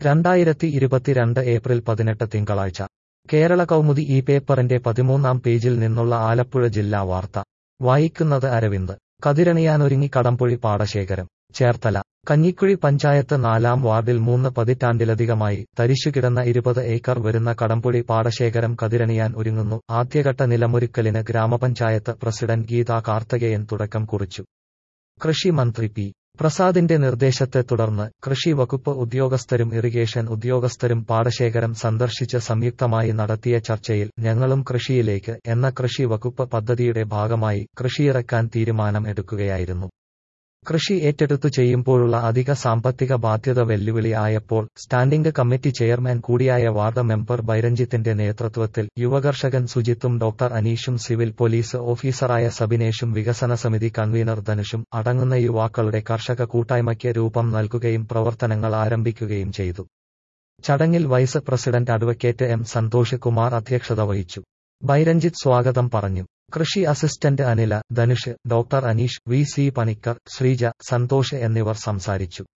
രണ്ടായിരത്തി ഇരുപത്തിരണ്ട് ഏപ്രിൽ പതിനെട്ട് തിങ്കളാഴ്ച കേരള കൗമുദി ഈ പേപ്പറിന്റെ പതിമൂന്നാം പേജിൽ നിന്നുള്ള ആലപ്പുഴ ജില്ലാ വാർത്ത വായിക്കുന്നത് അരവിന്ദ് കതിരണിയാനൊരുങ്ങി കടമ്പുഴി പാടശേഖരം ചേർത്തല കഞ്ഞിക്കുഴി പഞ്ചായത്ത് നാലാം വാർഡിൽ മൂന്ന് പതിറ്റാണ്ടിലധികമായി തരിശുകിടന്ന ഇരുപത് ഏക്കർ വരുന്ന കടമ്പുഴി പാടശേഖരം കതിരണിയാൻ ഒരുങ്ങുന്നു ആദ്യഘട്ട നിലമൊരുക്കലിന് ഗ്രാമപഞ്ചായത്ത് പ്രസിഡന്റ് ഗീതാ കാർത്തകേയൻ തുടക്കം കുറിച്ചു കൃഷി മന്ത്രി പി പ്രസാദിന്റെ നിർദ്ദേശത്തെ തുടർന്ന് കൃഷി വകുപ്പ് ഉദ്യോഗസ്ഥരും ഇറിഗേഷൻ ഉദ്യോഗസ്ഥരും പാടശേഖരം സന്ദർശിച്ച് സംയുക്തമായി നടത്തിയ ചർച്ചയിൽ ഞങ്ങളും കൃഷിയിലേക്ക് എന്ന കൃഷി വകുപ്പ് പദ്ധതിയുടെ ഭാഗമായി കൃഷിയിറക്കാൻ തീരുമാനം എടുക്കുകയായിരുന്നു കൃഷി ഏറ്റെടുത്തു ചെയ്യുമ്പോഴുള്ള അധിക സാമ്പത്തിക ബാധ്യത വെല്ലുവിളി ആയപ്പോൾ സ്റ്റാൻഡിംഗ് കമ്മിറ്റി ചെയർമാൻ കൂടിയായ വാർഡ് മെമ്പർ ബൈരഞ്ജിത്തിന്റെ നേതൃത്വത്തിൽ യുവകർഷകൻ സുജിത്തും ഡോക്ടർ അനീഷും സിവിൽ പോലീസ് ഓഫീസറായ സബിനേഷും വികസന സമിതി കൺവീനർ ധനുഷും അടങ്ങുന്ന യുവാക്കളുടെ കർഷക കൂട്ടായ്മയ്ക്ക് രൂപം നൽകുകയും പ്രവർത്തനങ്ങൾ ആരംഭിക്കുകയും ചെയ്തു ചടങ്ങിൽ vice president advocate M Santhosh Kumar അധ്യക്ഷത വഹിച്ചു ബൈരഞ്ജിത്ത് സ്വാഗതം പറഞ്ഞു കൃഷി assistant Anila Dhanush doctor Aneesh V C Panicker Sreeja Santhosh എന്നിവർ സംസാരിച്ചു